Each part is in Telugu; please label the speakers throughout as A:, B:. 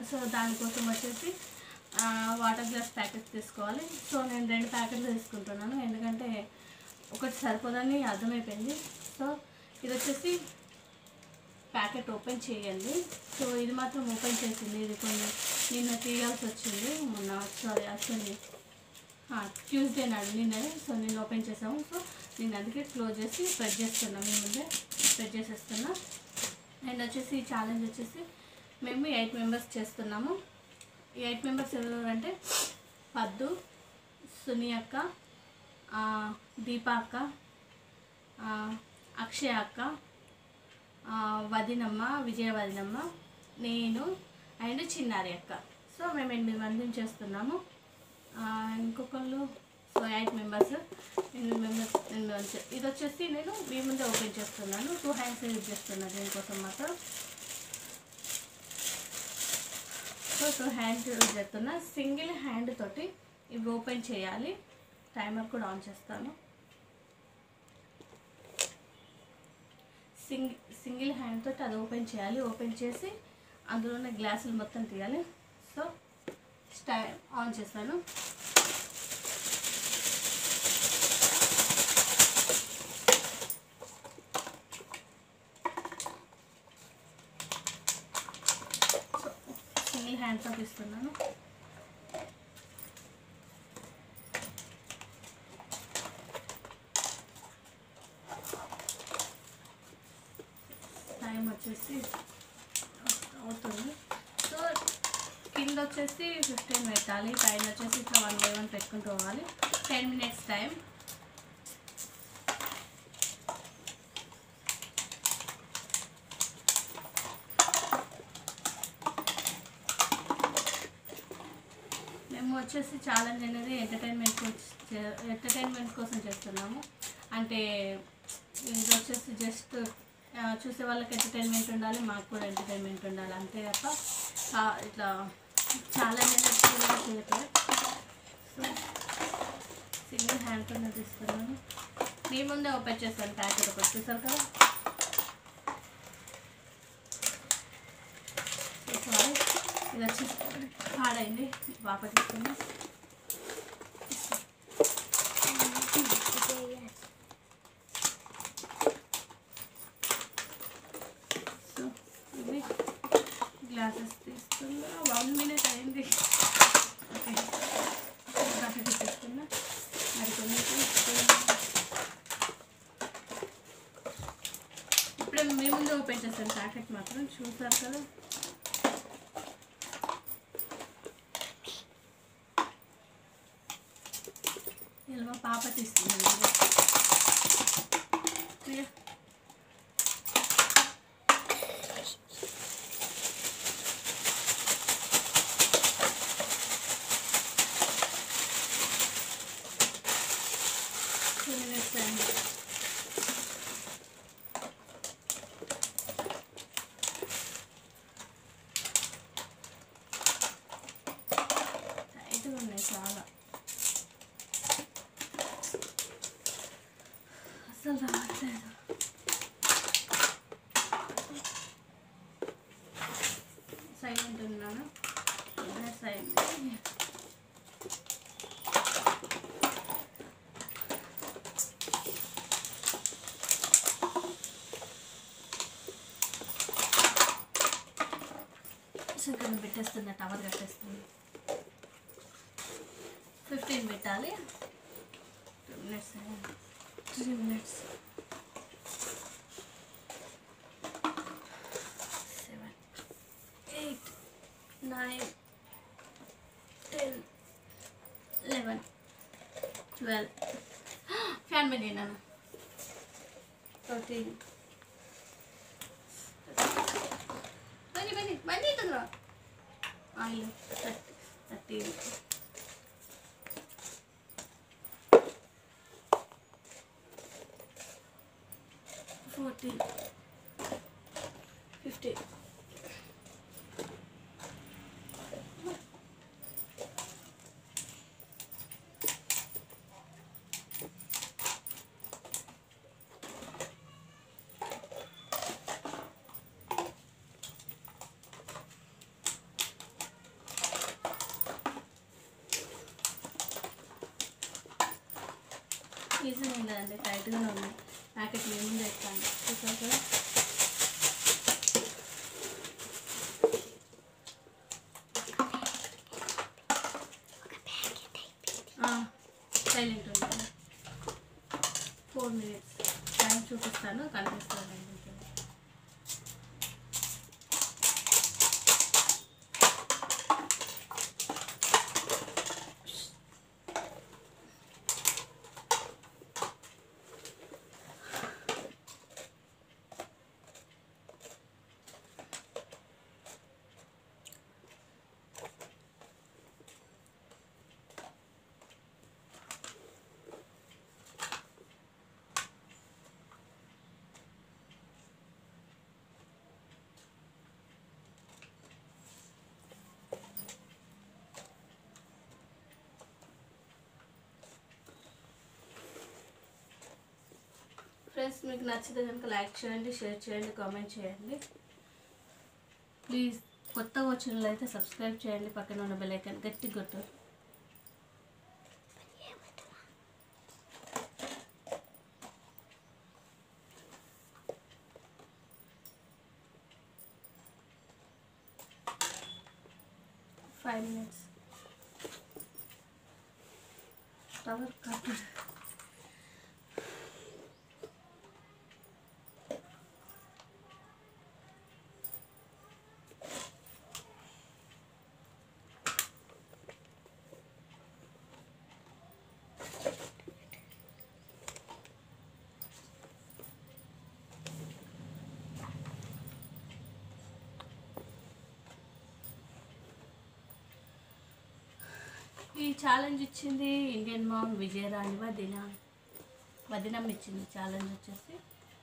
A: సో దానికోసం వచ్చేసి ఆ, వాటర్ గ్లాస్ ప్యాకెట్ తీసుకోవాలి సో నేను రెండు ప్యాకెట్లు తీసుకుంటున్నాను ఎందుకంటే ఒకటి సరిపోదని అర్థమైపోయింది సో ఇది వచ్చేసి ప్యాకెట్ ఓపెన్ చేయండి సో ఇది మాత్రం ఓపెన్ చేసింది ఇది కొన్ని నిన్న తీయాల్సి వచ్చింది మొన్న సారీ యాక్చువల్లీ ట్యూస్డే నాడు నిన్న సో నేను ఓపెన్ చేసాము సో నేను అందుకే క్లోజ్ చేసి స్ప్రెడ్ చేస్తున్నా మీ ముందే స్ప్రెడ్ చేసేస్తున్నా అండ్ వచ్చేసి ఈ ఛాలెంజ్ వచ్చేసి మేము ఎయిట్ మెంబర్స్ చేస్తున్నాము ఈ ఎయిట్ మెంబర్స్ ఎవరెవరంటే పద్దు సుని అక్క ఆ, దీపా అక్క ఆ, అక్షయ అక్క ఆ, వదినమ్మ విజయ వదినమ్మ నేను అండ్ చిన్నారి అక్క సో మేము ఎనిమిది మందిని చేస్తున్నాము ఆ, ఇంకొకళ్ళు సో ఎయిట్ మెంబర్స్ ఎనిమిది మెంబర్స్ ఎనిమిది మంత్స్ ఇది వచ్చేసి నేను మీ ముందే ఓపెన్ చేస్తున్నాను టూ హ్యాండ్స్ యూజ్ చేస్తున్నాను దీనికోసం మాత్రం సో టూ హ్యాండ్స్ యూజ్ చేస్తున్నా సింగిల్ హ్యాండ్ తోటి ఇవి ఓపెన్ చేయాలి టైమర్ కూడా ఆన్ చేస్తాను సింగ్ సింగిల్ హ్యాండ్ తోటి అది ఓపెన్ చేయాలి ఓపెన్ చేసి అందులో ఉన్న గ్లాసులు మొత్తం తీయాలి సో స్టై ఆన్ చేస్తాను సో సింగిల్ హ్యాండ్ తోటి ఇస్తున్నాను టైం వచ్చేసి అవుతుంది సో కింద వచ్చేసి ఫిఫ్టీన్ పెట్టాలి పైన వచ్చేసి ఇట్లా వన్ బై వన్ పెట్టుకుంటూ పోవాలి టెన్ మినిట్స్ టైం మేము వచ్చేసి ఛాలెంజ్ అనేది ఎంటర్టైన్మెంట్ ఎంటర్టైన్మెంట్ కోసం చేస్తున్నాము అంటే ఇది వచ్చేసి జస్ట్ చూసే వాళ్ళకి ఎంటర్టైన్మెంట్ ఉండాలి మాకు కూడా ఎంటర్టైన్మెంట్ ఉండాలి అంతే తప్ప ఆ, ఇట్లా ఛాలెంజ్ అనేది చేయట్లేదు సో సింగిల్ హ్యాండ్తోనే తీసుకున్నాను మీ ముందే ఓపెన్ చేస్తాను ప్యాకెట్ ఒకటి చూసారు కదా సారీ ఇది వచ్చేసి పాడైంది పాప తీసుకున్నా సో ఇవి గ్లాసెస్ తీసుకున్నా వన్ మినిట్ అయింది ఓకే ప్యాకెట్ తీసుకున్నా మరి కొన్ని ఇప్పుడే మీ ముందు ఓపెన్ చేస్తాను ప్యాకెట్ మాత్రం చూసారు కదా ఇలా మా పాప తీస్తుంది ప్రియ Two minutes and టైట్గా ఉన్నాయి చాలా అసలు రావట్లేదు సైలెంట్ ఉన్నాను సైలెంట్ చికెన్ పెట్టేస్తున్నా టవర్ కట్టేస్తుంది ఫిఫ్టీన్ పెట్టాలి two minutes three minutes seven eight nine ten eleven twelve fan పెట్టినాను థర్టీన్ బన్నీ బన్నీ బన్నీ తొందర oil thirty thirteen fourteen fifteen easy ఉండదండి టైట్గానే ఉంది ప్యాకెట్ మీ ముందు ఎత్తాను చూసారు కదా సైలెంట్ ఉంటుంది ఫోర్ మినిట్స్ టైం చూపిస్తాను కనిపిస్తుంది ఫ్రెండ్స్ మీకు నచ్చితే కనుక లైక్ చేయండి షేర్ చేయండి కామెంట్ చేయండి ప్లీజ్ కొత్తగా వచ్చిన వాళ్ళు అయితే సబ్స్క్రైబ్ చేయండి పక్కన ఉన్న బెల్ ఐకాన్ గట్టి కొట్టు ఫైవ్ మినిట్స్ టవర్ కట్ ఈ ఛాలెంజ్ ఇచ్చింది ఇండియన్ మామ్ విజయరాణి వదిన వదినం ఇచ్చింది ఛాలెంజ్ వచ్చేసి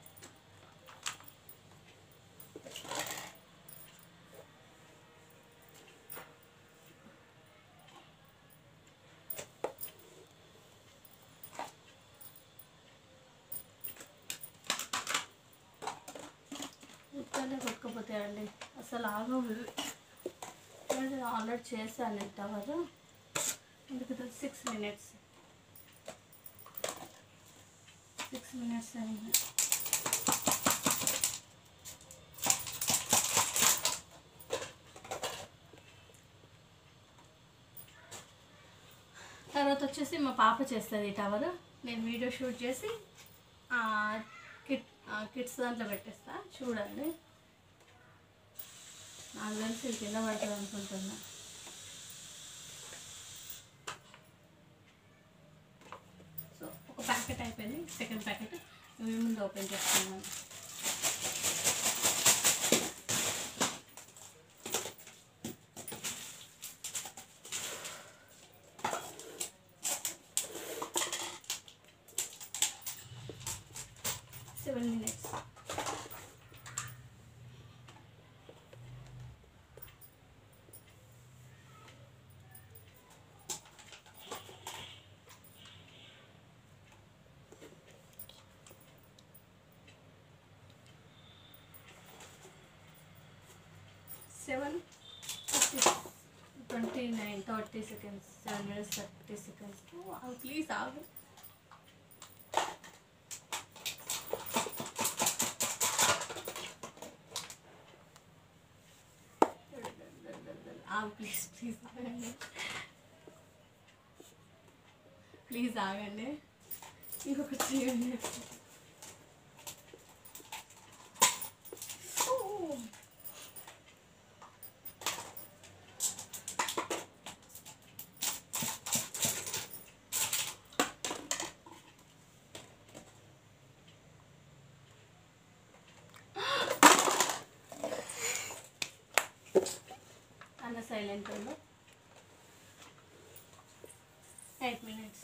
A: ఉత్తనే కొట్టుకుపోతాయండి అసలు ఆగవు ఆల్రెడీ చేశాను టవర్ ఎందుకు సిక్స్ మినిట్స్ సిక్స్ మినిట్స్ అయింది తర్వాత వచ్చేసి మా పాప చేస్తుంది ఈ టవర్ నేను వీడియో షూట్ చేసి ఆ, కిట్ ఆ, కిట్స్ దాంట్లో పెట్టేస్తా చూడండి నాకు తెలిసి ఇది కింద పడుతుంది అనుకుంటున్నా సో ఒక ప్యాకెట్ అయిపోయింది సెకండ్ ప్యాకెట్ మీ ముందు ఓపెన్ చేస్తున్నాను seven minutes seven twenty nine thirty seconds seven minutes thirty seconds please ఆగు ఆగు ప్లీజ్ ప్లీజ్ ఆగండి ప్లీజ్ ఆగండి ఇంకొక త్రీ మినిట్స్ అన్న సైలెంట్ ఉండు ఎయిట్ మినిట్స్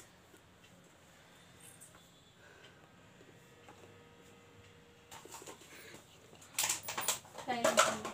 A: సైలెంట్ ఉండు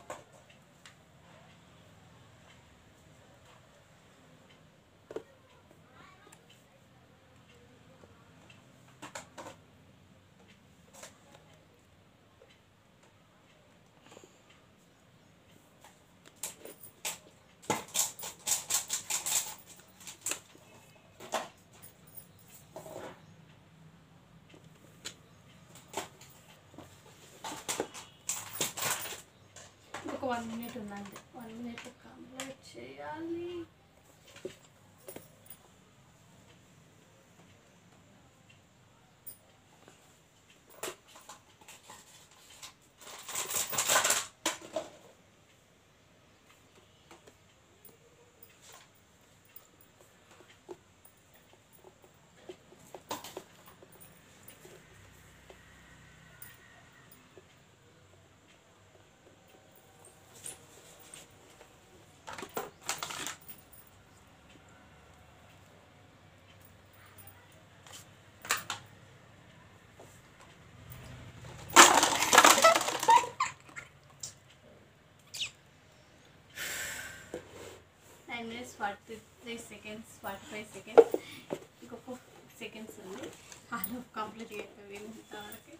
A: వన్ మినిట్ ఉందండి వన్ మినిట్ కంప్లీట్ చేయాలి nine minutes forty three seconds forty five seconds ఇంకొక సెకండ్స్ ఉంది ఆలో కంప్లీట్ అయిపోయింది ఇంతవరకు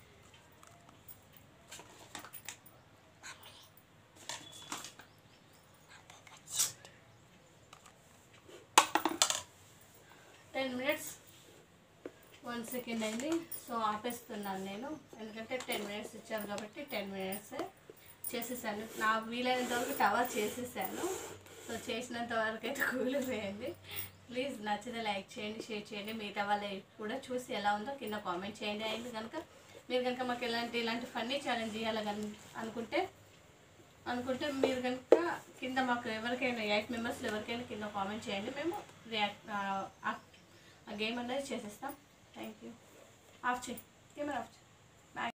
A: టెన్ మినిట్స్ వన్ సెకండ్ అయింది సో ఆపేస్తున్నాను నేను ఎందుకంటే టెన్ మినిట్స్ ఇచ్చాను కాబట్టి టెన్ మినిట్స్ చేసేసాను నా వీలైనంత వరకు కవర్ చేసేసాను సో చేసినంత వరకు అయితే కూలిపోయింది ప్లీజ్ నచ్చితే లైక్ చేయండి షేర్ చేయండి మిగతా వాళ్ళు కూడా చూసి ఎలా ఉందో కింద కామెంట్ చేయండి అయింది కనుక మీరు కనుక మాకు ఎలాంటి ఇలాంటి ఫన్నీ ఛాలెంజ్ చేయాలని అనుకుంటే అనుకుంటే మీరు కనుక కింద మాకు ఎవరికైనా ఎయిట్ మెంబర్స్ ఎవరికైనా కింద కామెంట్ చేయండి మేము రియాక్ట్ ఆ గేమ్ అనేది చేసేస్తాం థ్యాంక్ యూ ఆఫ్ చేయి కెమెరా ఆఫ్ చేయి